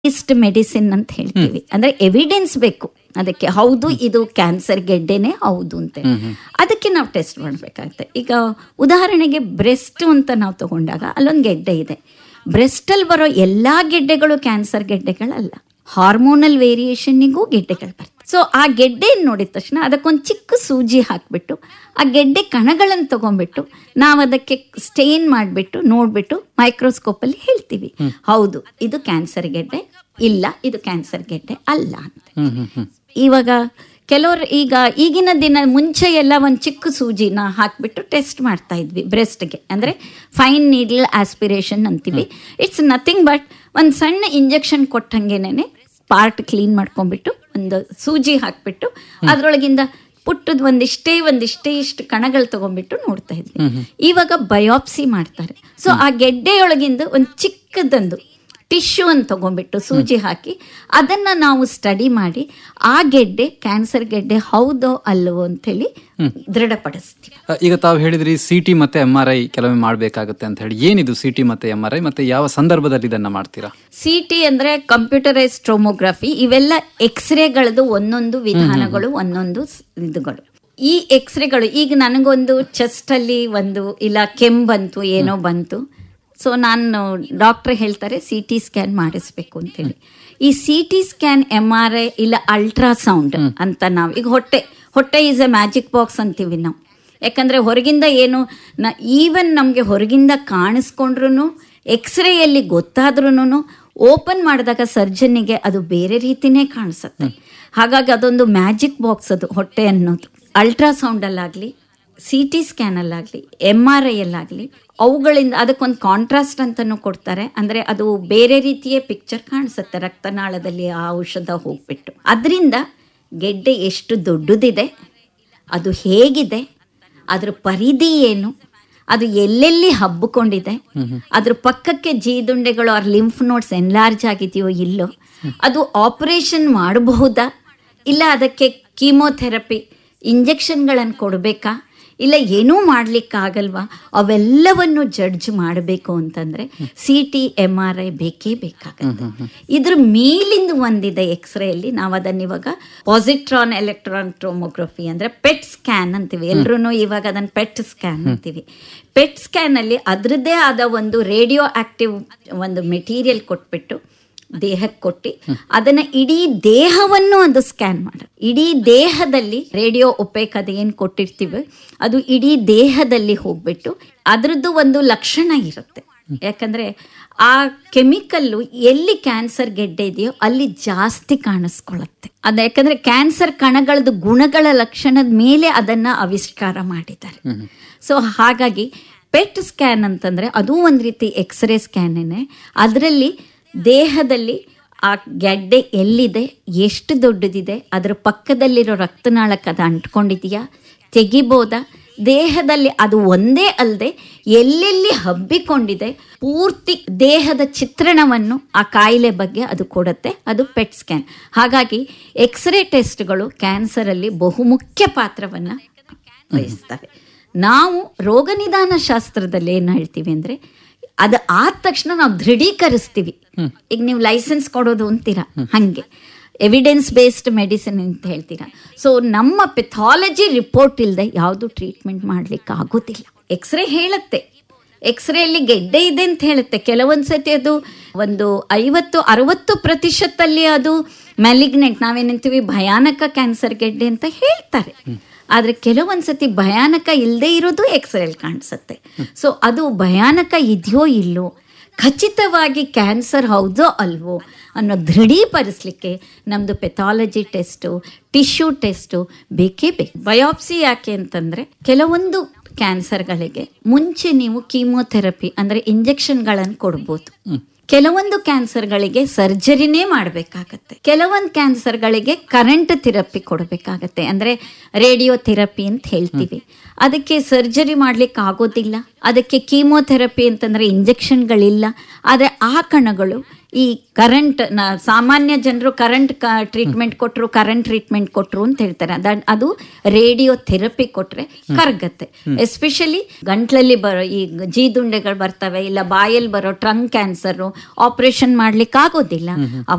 based medicine ಅಂತ ಹೇಳ್ತೀವಿ ಅಂದ್ರೆ ಎವಿಡೆನ್ಸ್ ಬೇಕು ಅದಕ್ಕೆ ಹೌದು ಇದು ಕ್ಯಾನ್ಸರ್ ಗೆಡ್ಡೆನೆ ಹೌದು ಅಂತ ಅದಕ್ಕೆ ನಾವು ಟೆಸ್ಟ್ ಮಾಡಬೇಕಾಗುತ್ತೆ ಈಗ ಉದಾಹರಣೆಗೆ ಬ್ರೆಸ್ಟ್ ಅಂತ ನಾವು ತಗೊಂಡಾಗ ಅಲ್ಲೊಂದು ಗೆಡ್ಡೆ ಇದೆ ಬ್ರೆಸ್ಟಲ್ಲಿ ಬರೋ ಎಲ್ಲಾ ಗೆಡ್ಡೆಗಳು ಕ್ಯಾನ್ಸರ್ ಗೆಡ್ಡೆಗಳಲ್ಲ ಹಾರ್ಮೋನಲ್ ವೇರಿಯೇಷನ್ನಿಗೂ ಗೆಡ್ಡೆಗಳು ಬರ್ತವೆ ಸೊ ಆ ಗೆಡ್ಡೆ ನೋಡಿದ ತಕ್ಷಣ ಅದಕ್ಕೊಂದು ಚಿಕ್ಕ ಸೂಜಿ ಹಾಕ್ಬಿಟ್ಟು ಆ ಗೆಡ್ಡೆ ಕಣಗಳನ್ನು ತಗೊಂಡ್ಬಿಟ್ಟು ನಾವು ಅದಕ್ಕೆ ಸ್ಟೇನ್ ಮಾಡಿಬಿಟ್ಟು ನೋಡ್ಬಿಟ್ಟು ಮೈಕ್ರೋಸ್ಕೋಪಲ್ಲಿ ಹೇಳ್ತೀವಿ ಹೌದು ಇದು ಕ್ಯಾನ್ಸರ್ ಗೆಡ್ಡೆ ಇಲ್ಲ ಇದು ಕ್ಯಾನ್ಸರ್ ಗೆಡ್ಡೆ ಅಲ್ಲ ಅಂತ ಇವಾಗ ಕೆಲವರು ಈಗ ಈಗಿನ ದಿನ ಮುಂಚೆ ಎಲ್ಲ ಒಂದು ಚಿಕ್ಕ ಸೂಜಿನ ಹಾಕ್ಬಿಟ್ಟು ಟೆಸ್ಟ್ ಮಾಡ್ತಾ ಇದ್ವಿ ಬ್ರೆಸ್ಟ್ಗೆ ಅಂದರೆ ಫೈನ್ ನೀಡ್ಲ್ ಆಸ್ಪಿರೇಷನ್ ಅಂತೀವಿ ಇಟ್ಸ್ ನಥಿಂಗ್ ಬಟ್ ಒಂದು ಸಣ್ಣ ಇಂಜೆಕ್ಷನ್ ಕೊಟ್ಟಂಗೆನೆ ಪಾರ್ಟ್ ಕ್ಲೀನ್ ಮಾಡ್ಕೊಂಡ್ಬಿಟ್ಟು ಒಂದು ಸೂಜಿ ಹಾಕ್ಬಿಟ್ಟು ಅದರೊಳಗಿಂದ ಪುಟ್ಟದ ಒಂದಿಷ್ಟೇ ಒಂದಿಷ್ಟೇ ಇಷ್ಟು ಕಣಗಳು ತಗೊಂಡ್ಬಿಟ್ಟು ನೋಡ್ತಾ ಇದ್ವಿ ಇವಾಗ ಬಯಾಪ್ಸಿ ಮಾಡ್ತಾರೆ ಸೊ ಆ ಗೆಡ್ಡೆಯೊಳಗಿಂದ ಒಂದು ಚಿಕ್ಕದೊಂದು ಟಿಶ್ಯೂ ಅಂತ ತಗೊಂಡ್ಬಿಟ್ಟು ಸೂಜಿ ಹಾಕಿ ಅದನ್ನ ನಾವು ಸ್ಟಡಿ ಮಾಡಿ ಆ ಗೆಡ್ಡೆ ಕ್ಯಾನ್ಸರ್ ಗೆಡ್ಡೆ ಹೌದೋ ಅಲ್ಲವೋ ಅಂತೇಳಿ ದೃಢಪಡಿಸ್ತೀವಿ ಅ, ಈಗ ತಾವು ಹೇಳಿದ್ರಿ ಸಿ ಟಿ ಮತ್ತೆ ಎಂ ಆರ್ ಐ ಕೆಲವೊಮ್ಮೆ ಮಾಡಬೇಕಾಗುತ್ತೆ ಅಂತ ಹೇಳಿ ಏನಿದು ಸಿ ಟಿ ಮತ್ತೆ ಎಂ ಆರ್ ಐ ಮತ್ತೆ ಯಾವ ಸಂದರ್ಭದಲ್ಲಿ ಇದನ್ನ ಮಾಡ್ತೀರಾ ಸಿ ಟಿ ಅಂದ್ರೆ ಕಂಪ್ಯೂಟರೈಸ್ ಟ್ರೋಮೋಗ್ರಫಿ ಇವೆಲ್ಲ ಎಕ್ಸ್ರೇಗಳದ್ದು ಒಂದೊಂದು ವಿಧಾನಗಳು ಒಂದೊಂದು ಸ್- ಇದುಗಳು ಈ ಎಕ್ಸ್ರೇಗಳು ಈಗ ನನಗೊಂದು ಚೆಸ್ಟ್ ಅಲ್ಲಿ ಒಂದು ಇಲ್ಲ ಕೆಮ್ಮು ಬಂತು ಏನೋ ಬಂತು ಸೊ ನಾನು ಡಾಕ್ಟರ್ ಹೇಳ್ತಾರೆ ಸಿ ಟಿ ಸ್ಕ್ಯಾನ್ ಮಾಡಿಸ್ಬೇಕು ಅಂತೇಳಿ ಈ C T scan M R I ಇಲ್ಲ ಅಲ್ಟ್ರಾಸೌಂಡ್ ಅಂತ ನಾವು ಈಗ ಹೊಟ್ಟೆ ಹೊಟ್ಟೆ ಈಸ್ ಎ ಮ್ಯಾಜಿಕ್ ಬಾಕ್ಸ್ ಅಂತೀವಿ ನಾವು ಯಾಕಂದ್ರೆ ಹೊರಗಿಂದ ಏನು ನ ಈವನ್ ನಮಗೆ ಹೊರಗಿಂದ ಕಾಣಿಸ್ಕೊಂಡ್ರು ಎಕ್ಸ್ರೇಯಲ್ಲಿ ಗೊತ್ತಾದ್ರೂ ಓಪನ್ ಮಾಡಿದಾಗ ಸರ್ಜನ್ನಿಗೆ ಅದು ಬೇರೆ ರೀತಿನೇ ಕಾಣಿಸುತ್ತೆ ಹಾಗಾಗಿ ಅದೊಂದು ಮ್ಯಾಜಿಕ್ ಬಾಕ್ಸ್ ಅದು ಹೊಟ್ಟೆ ಅನ್ನೋದು ಅಲ್ಟ್ರಾಸೌಂಡಲ್ಲಾಗಲಿ ಸಿ ಟಿ ಸ್ಕ್ಯಾನಲ್ಲಾಗಲಿ ಎಮ್ ಆರ್ ಐಯಲ್ಲಾಗಲಿ ಅವುಗಳಿಂದ ಅದಕ್ಕೊಂದು ಕಾಂಟ್ರಾಸ್ಟ್ ಅಂತಲೂ ಕೊಡ್ತಾರೆ ಅಂದರೆ ಅದು ಬೇರೆ ರೀತಿಯ ಪಿಕ್ಚರ್ ಕಾಣಿಸುತ್ತೆ ರಕ್ತನಾಳದಲ್ಲಿ ಆ ಔಷಧ ಹೋಗ್ಬಿಟ್ಟು ಅದರಿಂದ ಗೆಡ್ಡೆ ಎಷ್ಟು ದೊಡ್ಡದಿದೆ ಅದು ಹೇಗಿದೆ ಅದ್ರ ಪರಿಧಿ ಏನು ಅದು ಎಲ್ಲೆಲ್ಲಿ ಹಬ್ಬಿಕೊಂಡಿದೆ ಅದ್ರ ಪಕ್ಕಕ್ಕೆ ಜೀದುಂಡೆಗಳು ಆರ್ ಲಿಂಫ್ ನೋಟ್ಸ್ ಎನ್ಲಾರ್ಜ್ ಆಗಿದೆಯೋ ಇಲ್ಲೋ ಅದು ಆಪರೇಷನ್ ಮಾಡಬಹುದಾ ಇಲ್ಲ ಅದಕ್ಕೆ ಕೀಮೋಥೆರಪಿ ಇಂಜೆಕ್ಷನ್ಗಳನ್ನು ಕೊಡಬೇಕಾ ಇಲ್ಲ ಏನೂ ಮಾಡ್ಲಿಕ್ಕಾಗಲ್ವಾ ಅವೆಲ್ಲವನ್ನು ಜಡ್ಜ್ ಮಾಡಬೇಕು ಅಂತಂದ್ರೆ C T M R I ಬೇಕೇ ಬೇಕಾಗುತ್ತೆ ಇದ್ರ ಮೇಲಿಂದ ಒಂದಿದೆ ಎಕ್ಸ್ರೇಯಲ್ಲಿ ನಾವು ಅದನ್ನ ಇವಾಗ ಪಾಸಿಟ್ರಾನ್ ಎಲೆಕ್ಟ್ರಾನ್ ಟ್ರೋಮೋಗ್ರಫಿ ಅಂದ್ರೆ ಪೆಟ್ ಸ್ಕ್ಯಾನ್ ಅಂತೀವಿ ಎಲ್ರೂ ಇವಾಗ ಅದನ್ನ ಪೆಟ್ ಸ್ಕ್ಯಾನ್ ಅಂತೀವಿ ಪೆಟ್ ಸ್ಕ್ಯಾನ್ ಅಲ್ಲಿ ಅದರದ್ದೇ ಆದ ಒಂದು ರೇಡಿಯೋ ಆಕ್ಟಿವ್ ಒಂದು ಮೆಟೀರಿಯಲ್ ಕೊಟ್ಬಿಟ್ಟು ದೇಹಕ್ಕೆ ಕೊಟ್ಟು ಅದನ್ನ ಇಡೀ ದೇಹವನ್ನು ಅದು ಸ್ಕ್ಯಾನ್ ಮಾಡ ಇಡೀ ದೇಹದಲ್ಲಿ ರೇಡಿಯೋ ಒಪೇಕ್ ಅದು ಏನು ಕೊಟ್ಟಿರ್ತೀವಿ ಅದು ಇಡೀ ದೇಹದಲ್ಲಿ ಹೋಗ್ಬಿಟ್ಟು ಅದ್ರದ್ದು ಒಂದು ಲಕ್ಷಣ ಇರುತ್ತೆ ಯಾಕಂದ್ರೆ ಆ ಕೆಮಿಕಲ್ಲು ಎಲ್ಲಿ ಕ್ಯಾನ್ಸರ್ ಗೆಡ್ಡೆ ಇದೆಯೋ ಅಲ್ಲಿ ಜಾಸ್ತಿ ಕಾಣಿಸ್ಕೊಳ್ಳುತ್ತೆ ಅದ ಯಾಕಂದ್ರೆ ಕ್ಯಾನ್ಸರ್ ಕಣಗಳದ್ದು ಗುಣಗಳ ಲಕ್ಷಣದ ಮೇಲೆ ಅದನ್ನ ಆವಿಷ್ಕಾರ ಮಾಡಿದ್ದಾರೆ ಸೊ ಹಾಗಾಗಿ ಪೆಟ್ ಸ್ಕ್ಯಾನ್ ಅಂತಂದ್ರೆ ಅದು ಒಂದು ರೀತಿ ಎಕ್ಸ್ರೇ ಸ್ಕ್ಯಾನೇನೆ ಅದರಲ್ಲಿ ದೇಹದಲ್ಲಿ ಆ ಗೆಡ್ಡೆ ಎಲ್ಲಿದೆ ಎಷ್ಟು ದೊಡ್ಡದಿದೆ ಅದರ ಪಕ್ಕದಲ್ಲಿರೋ ರಕ್ತನಾಳಕ್ಕೆ ಅದು ಅಂಟ್ಕೊಂಡಿದೆಯಾ ತೆಗಿಬೋದಾ ದೇಹದಲ್ಲಿ ಅದು ಒಂದೇ ಅಲ್ಲದೆ ಎಲ್ಲೆಲ್ಲಿ ಹಬ್ಬಿಕೊಂಡಿದೆ ಪೂರ್ತಿ ದೇಹದ ಚಿತ್ರಣವನ್ನು ಆ ಕಾಯಿಲೆ ಬಗ್ಗೆ ಅದು ಕೊಡುತ್ತೆ ಅದು ಪೆಟ್ ಸ್ಕ್ಯಾನ್ ಹಾಗಾಗಿ ಎಕ್ಸ್ರೇ ಟೆಸ್ಟ್ಗಳು ಕ್ಯಾನ್ಸರಲ್ಲಿ ಬಹುಮುಖ್ಯ ಪಾತ್ರವನ್ನು ವಹಿಸ್ತವೆ ನಾವು ರೋಗ ನಿದಾನ ಶಾಸ್ತ್ರದಲ್ಲಿ ಏನು ಹೇಳ್ತೀವಿ ಅಂದರೆ ಅದು ಆದ ತಕ್ಷಣ ನಾವು ದೃಢೀಕರಿಸ್ತೀವಿ ಈಗ ನೀವು ಲೈಸೆನ್ಸ್ ಕೊಡೋದು ಅಂತೀರಾ ಹಂಗೆ ಎವಿಡೆನ್ಸ್ ಬೇಸ್ಡ್ ಮೆಡಿಸಿನ್ ಅಂತ ಹೇಳ್ತೀರಾ ಸೊ ನಮ್ಮ ಪೆಥಾಲಜಿ ರಿಪೋರ್ಟ್ ಇಲ್ಲದೆ ಯಾವುದು ಟ್ರೀಟ್ಮೆಂಟ್ ಮಾಡ್ಲಿಕ್ಕೆ ಆಗೋದಿಲ್ಲ ಎಕ್ಸ್ರೇ ಹೇಳುತ್ತೆ ಎಕ್ಸ್ರೇಲಿ ಗೆಡ್ಡೆ ಇದೆ ಅಂತ ಹೇಳುತ್ತೆ ಕೆಲವೊಂದು ಸತಿ ಅದು ಒಂದು ಐವತ್ತು ಅರವತ್ತು ಪ್ರತಿಶತಲ್ಲಿ ಅದು ಮ್ಯಾಲಿಗ್ನೆಂಟ್ ನಾವೇನಂತೀವಿ ಭಯಾನಕ ಕ್ಯಾನ್ಸರ್ ಗೆಡ್ಡೆ ಅಂತ ಹೇಳ್ತಾರೆ ಆದರೆ ಕೆಲವೊಂದು ಸತಿ ಭಯಾನಕ ಇಲ್ಲದೆ ಇರೋದು ಎಕ್ಸ್ರೇಲಿ ಕಾಣಿಸುತ್ತೆ ಸೊ ಅದು ಭಯಾನಕ ಇದೆಯೋ ಇಲ್ಲೋ ಖಚಿತವಾಗಿ ಕ್ಯಾನ್ಸರ್ ಹೌದೋ ಅಲ್ವೋ ಅನ್ನೋ ದೃಢೀಪಡಿಸ್ಲಿಕ್ಕೆ ನಮ್ಮದು ಪೆಥಾಲಜಿ ಟೆಸ್ಟು ಟಿಶ್ಯೂ ಟೆಸ್ಟು ಬೇಕೇ ಬೇಕು ಬಯಾಪ್ಸಿ ಯಾಕೆ ಅಂತಂದರೆ ಕೆಲವೊಂದು ಕ್ಯಾನ್ಸರ್ಗಳಿಗೆ ಮುಂಚೆ ನೀವು ಕೀಮೋಥೆರಪಿ ಅಂದರೆ ಇಂಜೆಕ್ಷನ್ಗಳನ್ನು ಕೊಡ್ಬೋದು ಕೆಲವೊಂದು ಕ್ಯಾನ್ಸರ್ಗಳಿಗೆ ಸರ್ಜರಿನೇ ಮಾಡಬೇಕಾಗತ್ತೆ ಕೆಲವೊಂದು ಕ್ಯಾನ್ಸರ್ಗಳಿಗೆ ಕರೆಂಟ್ ಥೆರಪಿ ಕೊಡಬೇಕಾಗತ್ತೆ ಅಂದರೆ ರೇಡಿಯೋ ಥೆರಪಿ ಅಂತ ಹೇಳ್ತೀವಿ ಅದಕ್ಕೆ ಸರ್ಜರಿ ಮಾಡ್ಲಿಕ್ಕೆ ಆಗೋದಿಲ್ಲ ಅದಕ್ಕೆ ಕೀಮೋಥೆರಪಿ ಅಂತಂದ್ರೆ ಇಂಜೆಕ್ಷನ್ಗಳಿಲ್ಲ ಆದರೆ ಆ ಕಣಗಳು ಈ ಕರೆಂಟ್ ಸಾಮಾನ್ಯ ಜನರು ಕರೆಂಟ್ ಟ್ರೀಟ್ಮೆಂಟ್ ಕೊಟ್ಟರು ಕರೆಂಟ್ ಟ್ರೀಟ್ಮೆಂಟ್ ಕೊಟ್ಟರು ಅಂತ ಹೇಳ್ತಾರೆ ಅದ- ಅದು ರೇಡಿಯೋ ಥೆರಪಿ ಕೊಟ್ರೆ ಕರಗತ್ತೆ ಎಸ್ಪೆಷಲಿ ಗಂಟ್ಲಲ್ಲಿ ಬರೋ ಈ ಜೀದುಂಡೆಗಳು ಬರ್ತವೆ ಇಲ್ಲ ಬಾಯಲ್ಲಿ ಬರೋ ಟ್ರಂಕ್ ಕ್ಯಾನ್ಸರ್ ಆಪರೇಷನ್ ಮಾಡ್ಲಿಕ್ಕೆ ಆಗೋದಿಲ್ಲ